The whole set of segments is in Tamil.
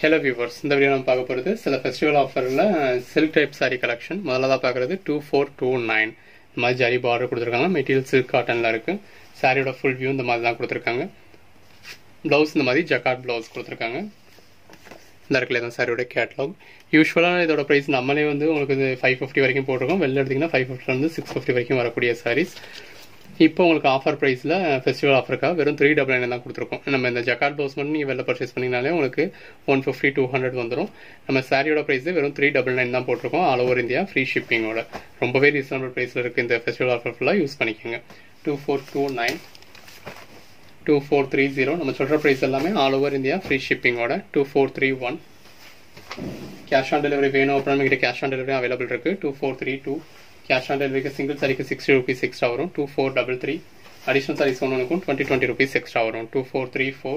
ஹலோ வியூவர்ஸ் இந்த வீடியோ நம்ம பார்க்க போகிறது சில ஃபெஸ்டிவல் ஆஃபரில் சில்க் டைப் சாரி கலெக்ஷன் முதல்ல தான் பார்க்குறது டூ ஃபோர் டூ நைன் இந்த மாதிரி ஜரி பார்டர் கொடுத்துருக்காங்க மெட்டீரியல் சில்க் காட்டனில் இருக்குது சாரியோட ஃபுல் வியூ இந்த மாதிரி தான் கொடுத்துருக்காங்க ப்ளவுஸ் இந்த மாதிரி ஜக்காட் ப்ளவுஸ் கொடுத்துருக்காங்க இந்த இடத்துல தான் சாரியோட கேட்லாக் யூஸ்வலாக இதோட ப்ரைஸ் நம்மளே வந்து உங்களுக்கு இது ஃபைவ் ஃபிஃப்டி வரைக்கும் போட்டிருக்கோம் வெளில எடுத்திங்கன்னா ஃபைவ் ஃபிஃப்டிலேருந்து சிக்ஸ் ஃபிஃப்டி வரைக்கும் வரக்கூடிய சாரீஸ் இப்போ உங்களுக்கு ஆஃபர் ப்ரைஸில் ஃபெஸ்டிவல் ஆஃபருக்காக வெறும் த்ரீ டபுள் நைன் தான் கொடுத்துருக்கோம் நம்ம இந்த ஜக்காட் ப்ளவுஸ் மட்டும் நீங்கள் வெளில பர்ச்சேஸ் பண்ணிங்கனாலே உங்களுக்கு ஒன் ஃபிஃப்டி டூ ஹண்ட்ரட் வந்துடும் நம்ம சாரியோட ப்ரைஸ் வெறும் த்ரீ டபுள் நைன் தான் போட்டிருக்கோம் ஆல் ஓவர் இந்தியா ஃப்ரீ ஷிப்பிங்கோட ரொம்பவே ரீசனபிள் ப்ரைஸில் இருக்குது இந்த ஃபெஸ்டிவல் ஆஃபர் ஃபுல்லாக யூஸ் பண்ணிக்கோங்க two four two nine two four three zero நம்ம சொல்கிற ப்ரைஸ் எல்லாமே ஆல் ஓவர் இந்தியா ஃப்ரீ ஷிப்பிங்கோட two four three one cash on delivery வேணும் அப்படின்னா நம்மகிட்ட கேஷ் ஆன் டெலிவரி அவைலபிள் இருக்குது two four three two cash on டெலிவரிக்கு சிங்கிள் சாரிக்கு சிக்ஸ்டி ருபீஸ் எக்ஸ்ட்ரா வரும் two four double three additional saris ஒன்றுக்கும் டுவெண்ட்டி டுவெண்ட்டி ருபீஸ் எக்ஸ்ட்ரா வரும் two four three four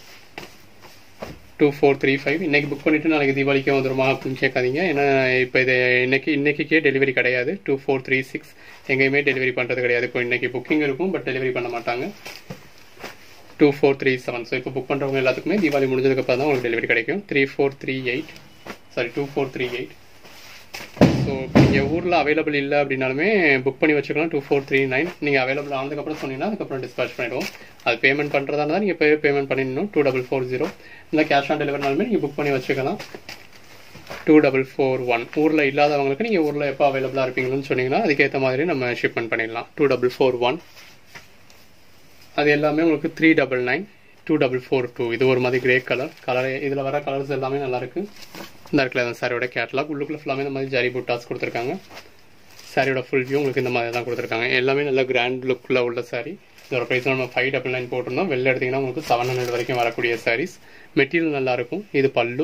two four three five இன்னைக்கு புக் பண்ணிட்டு நாளைக்கு தீபாவளிக்கே வந்துருமா அப்படின்னு கேட்காதீங்க ஏன்னா இப்போ இது இன்னைக்கு இன்னைக்கே டெலிவரி கிடையாது டூ ஃபோர் த்ரீ சிக்ஸ் எங்கேயுமே டெலிவரி பண்ணுறது கிடையாது இப்போ இன்னைக்கு புக்கிங் இருக்கும் பட் டெலிவரி பண்ண மாட்டாங்க two four three seven so இப்போ புக் பண்ணுறவங்க எல்லாத்துக்குமே தீபாவளி முடிஞ்சதுக்கப்புறம் தான் உங்களுக்கு டெலிவரி கிடைக்கும் three four three eight sorry two four three eight so நீங்கள் ஊரில் அவைலபிள் இல்லை அப்படின்னாலுமே புக் பண்ணி வச்சுக்கலாம் டூ ஃபோர் த்ரீ நைன் நீங்கள் அவைலபிள் ஆனதுக்கப்புறம் சொன்னீங்கன்னா அதுக்கப்புறம் டிஸ்பேச் பண்ணிடுவோம் அது பேமெண்ட் பண்ணுறதா இருந்தால் நீங்கள் இப்போ பேமெண்ட் பண்ணிடணும் டூ டபுள் ஃபோர் ஜீரோ இல்லை கேஷ் ஆன் டெலிவரினாலுமே நீங்கள் புக் பண்ணி வச்சுக்கலாம் டூ டபுள் ஃபோர் ஒன் ஊரில் இல்லாதவங்களுக்கு நீங்கள் ஊரில் எப்போ அவைலபிளாக இருப்பீங்கன்னு சொன்னீங்கன்னா அதுக்கேற்ற மாதிரி நம்ம ஷிப்மெண்ட் பண்ணிடலாம் டூ டபுள் ஃபோர் ஒன் அது எல்லாமே உங்களுக்கு three double nine two double four two இது ஒரு மாதிரி கிரே கலர் கலர் இதில் வர கலர்ஸ் எல்லாமே நல்லாயிருக்கு இந்த இடத்துல தான் சாரியோட கேட்லாக் உள்ளுக்குள்ள ஃபுல்லாமே இந்த மாதிரி ஜரி புட்டாஸ் கொடுத்துருக்காங்க சாரியோட ஃபுல் வியூ உங்களுக்கு இந்த மாதிரி தான் கொடுத்துருக்காங்க எல்லாமே நல்ல கிராண்ட் லுக்கில் உள்ள சாரி இதோட ப்ரைஸ் நம்ம ஃபைவ் டபுள் நைன் போட்டிருந்தோம் வெளில எடுத்திங்கன்னா உங்களுக்கு செவன் ஹண்ட்ரட் வரைக்கும் வரக்கூடிய சாரீஸ் மெட்டீரியல் நல்லா இருக்கும் இது பல்லு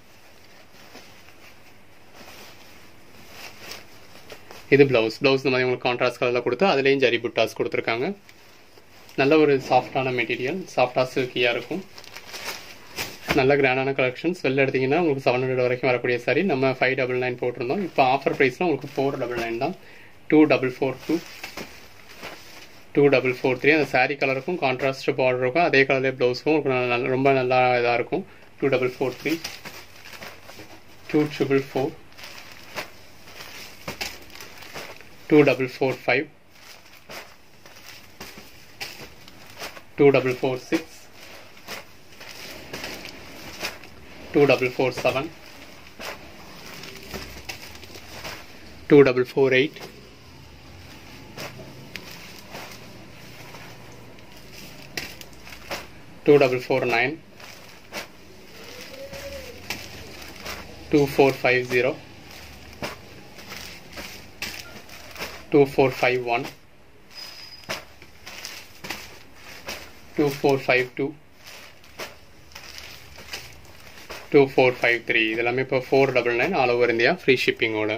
இது ப்ளவுஸ் ப்ளவுஸ் இந்த மாதிரி உங்களுக்கு கான்ட்ராஸ்ட் கலரில் கொடுத்து அதுலேயும் ஜரி புட்டாஸ் கொடுத்துருக்காங்க நல்ல ஒரு சாஃப்டான மெட்டீரியல் சாஃப்டாக சில்கியாக இருக்கும் நல்ல கிராண்டான கலெக்ஷன்ஸ் வெளில எடுத்திங்கன்னா உங்களுக்கு செவன் ஹண்ட்ரட் வரைக்கும் வரக்கூடிய சாரி நம்ம ஃபைவ் டபுள் நைன் போட்டிருந்தோம் இப்போ ஆஃபர் ப்ரைஸில் உங்களுக்கு ஃபோர் டபுள் நைன் தான் two double four two two double four three அந்த சாரீ கலருக்கும் கான்ட்ராஸ்ட் பார்டர் இருக்கும் அதே கலர்லேயே ப்ளவுஸும் உங்களுக்கு நல்ல ரொம்ப நல்லா இதாக இருக்கும் two double four three two triple four two double four five two double four six two double four seven two double four eight two double four nine two four five zero two four five one two four five two two four five three இதெல்லாமே இப்போ four double nine all over India free ஷிப்பிங்கோட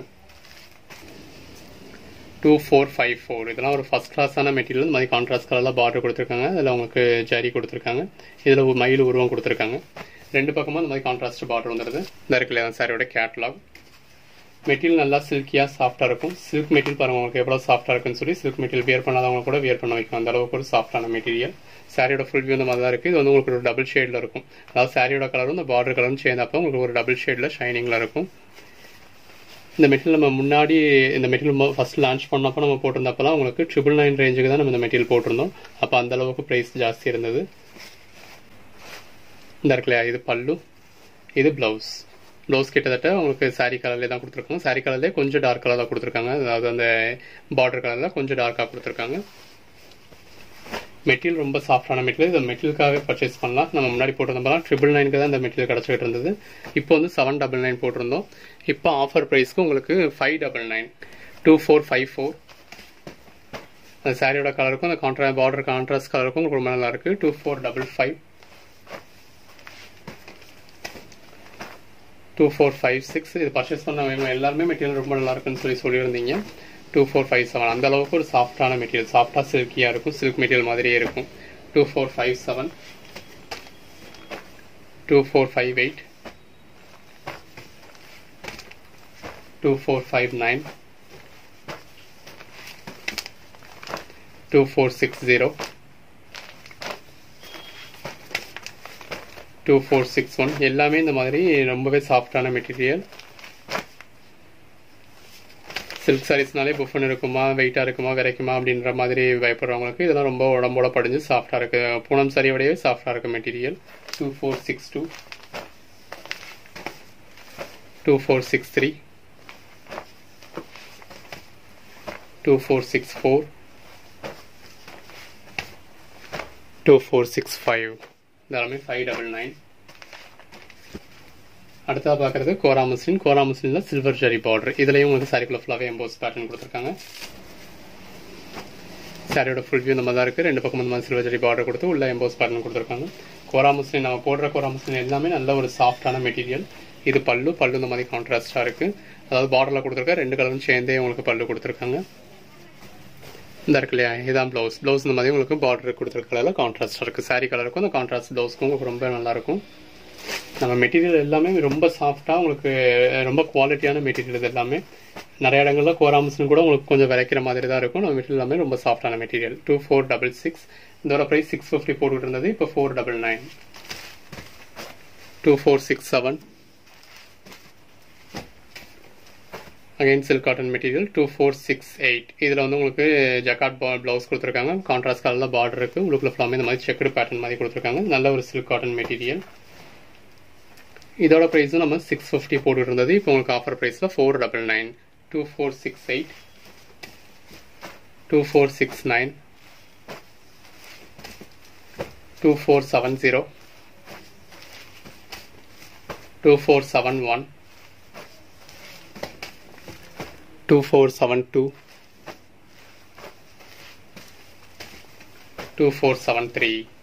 டூ ஃபோர் ஃபைவ் ஃபோர் இதெல்லாம் ஒரு ஃபஸ்ட் கிளாஸான மெட்டீரியல் இந்த மாதிரி கான்ட்ராஸ்ட் கலரில் பார்டர் கொடுத்துருக்காங்க அதில் உங்களுக்கு ஜரி கொடுத்துருக்காங்க இதில் ஒரு மயில் உருவம் கொடுத்துருக்காங்க ரெண்டு பக்கமும் இந்த மாதிரி கான்ட்ராஸ்ட் பார்டர் வந்துடுது இந்த இருக்குல்ல தான் சாரியோட கேட்லாக் மெட்டீரியல் நல்லா சில்கியாக சாஃப்டாக இருக்கும் சில்க் மெட்டீரியல் பாருங்கள் உங்களுக்கு எவ்வளோ சாஃப்டாக இருக்குன்னு சொல்லி சில்க் மெட்டீரியல் வியர் பண்ணாதவங்க கூட வியர் பண்ண வைக்கும் அந்த அளவுக்கு ஒரு சாஃப்டான மெட்டீரியல் சாரியோட ஃபுல் வியூ இந்த மாதிரி தான் இருக்குது இது வந்து உங்களுக்கு ஒரு டபுள் ஷேடில் இருக்கும் அதாவது சாரியோட கலரும் இந்த பார்டர் கலரும் சேர்ந்தப்போ உங்களுக்கு ஒரு டபுள் ஷேடில் ஷைனிங்கில் இருக்கும் இந்த மெட்டீரியல் நம்ம முன்னாடி இந்த மெட்டீரியல் ஃபர்ஸ்ட் லான்ச் பண்ணப்போ நம்ம போட்டிருந்தப்பெல்லாம் உங்களுக்கு ட்ரிபிள் நைன் ரேஞ்சுக்கு தான் நம்ம இந்த மெட்டீரியல் போட்டிருந்தோம் அப்போ அந்த அளவுக்கு ப்ரைஸ் ஜாஸ்தி இருந்தது இந்த இருக்குல்லையா இது பல்லு இது ப்ளவுஸ் ப்ளவுஸ் கிட்டத்தட்ட உங்களுக்கு சாரீ கலர்லேயே தான் கொடுத்துருக்காங்க சாரீ கலர்லேயே கொஞ்சம் டார்க் கலராக கொடுத்துருக்காங்க அதாவது அந்த பார்டர் கலரில் கொஞ்சம் டார்க்காக கொடுத்துருக்காங்க மெட்டீரியல் ரொம்ப சாஃப்டான மெட்டீரியல் இந்த மெட்டீரியலுக்காகவே பர்ச்சேஸ் பண்ணலாம் நம்ம முன்னாடி போட்டிருந்தோம்னா ட்ரிபிள் நைனுக்கு தான் இந்த மெட்டீரியல் கிடச்சிட்டு இருந்தது இப்போ வந்து செவன் டபுள் நைன் போட்டிருந்தோம் இப்போ ஆஃபர் ப்ரைஸ்க்கு உங்களுக்கு five double nine two four five four அந்த சாரியோட கலருக்கும் அந்த கான்ட்ரா பார்டர் கான்ட்ராஸ்ட் கலருக்கும் உங்களுக்கு ரொம்ப நல்லா இருக்குது two four double five two four five six இது பர்ச்சேஸ் பண்ண எல்லாருமே மெட்டீரியல் ரொம்ப நல்லா இருக்குன்னு சொல்லி சொல்லியிருந்தீங்க டூ ஃபோர் ஃபைவ் செவன் அந்த அளவுக்கு ஒரு சாஃப்டான மெட்டீரியல் சாஃப்டாக சில்கியாக இருக்கும் சில்க் மெட்டீரியல் மாதிரியே இருக்கும் two four five seven two four five eight two four five nine two four six zero two four six one எல்லாமே இந்த மாதிரி ரொம்பவே சாஃப்டான மெட்டீரியல் சில்க் சாரீஸ்னாலே புஃபன் இருக்குமா வெயிட்டாக இருக்குமா விரைக்குமா அப்படின்ற மாதிரி பயப்படுறவங்களுக்கு இதெல்லாம் ரொம்ப உடம்போட படிஞ்சு சாஃப்டாக இருக்கு பூனம் சாரியோடய சாஃப்டாக இருக்கு material two four six two two four six three two four six four two four six five இதெல்லாமே ஃபைவ் டபுள் நைன் அடுத்தா பார்க்குறது கோரா முஸ்லின் கோரா முஸ்லினில் சில்வர் ஜரி பார்டர் இதுலேயும் உங்களுக்கு சாரிக்குள்ள ஃபுல்லாகவே எம்போஸ் பேட்டர்ன் கொடுத்துருக்காங்க சாரியோட ஃபுல் வியூ இந்த மாதிரி தான் இருக்குது ரெண்டு பக்கம் இந்த மாதிரி சில்வர் ஜரி பார்டர் கொடுத்து உள்ள எம்போஸ் பேட்டர்ன் கொடுத்துருக்காங்க கோரா முஸ்லின் நம்ம போடுற கோரா முஸ்லின் எல்லாமே நல்ல ஒரு சாஃப்டான மெட்டீரியல் இது பல்லு பல்லு இந்த மாதிரி கான்ட்ராஸ்டாக இருக்குது அதாவது பார்டரில் கொடுத்துருக்க ரெண்டு கலரும் சேர்ந்தே உங்களுக்கு பல்லு கொடுத்துருக்காங்க இந்த இருக்கு இல்லையா இதுதான் ப்ளவுஸ் ப்ளவுஸ் இந்த மாதிரி உங்களுக்கு பார்டர் கொடுத்துருக்க கலரில் கான்ட்ராஸ்டாக இருக்குது சாரி கலருக்கும் அந்த கான்ட்ராஸ்ட் ப்ளவுஸ்க்கும் உங்களுக்கு ரொம்ப நல்லாயிருக்கும் நம்ம மெட்டீரியல் எல்லாமே ரொம்ப சாஃப்டாக உங்களுக்கு ரொம்ப குவாலிட்டியான மெட்டீரியல் இது எல்லாமே நிறைய இடங்கள்ல கோராமஸ்னு கூட உங்களுக்கு கொஞ்சம் விளைக்கிற மாதிரி தான் இருக்கும் நம்ம மெட்டீரியல் எல்லாமே ரொம்ப சாஃப்டான material two four double six இதோட ப்ரைஸ் சிக்ஸ் ஃபிஃப்டி போட்டுட்டு இருந்தது இப்போ four double nine two four six seven again silk cotton material two four six eight இதில் வந்து உங்களுக்கு ஜக்காட் பா ப்ளவுஸ் கொடுத்துருக்காங்க கான்ட்ராஸ்ட் கலரில் பார்டர் இருக்குது உங்களுக்கு ஃபுல்லாமே இந்த மாதிரி செக்குடு பேட்டர்ன் மாதிரி கொடுத்துருக்காங்க நல்ல ஒரு சில்க் காட்டன் மெட்டீரியல் இதோட ப்ரைஸும் நம்ம சிக்ஸ் ஃபிஃப்டி போட்டுட்டு இருந்தது இப்போ உங்களுக்கு ஆஃபர் ப்ரைஸில் four double nine two four six eight two four six nine two four seven zero two four seven one two four seven two two four seven three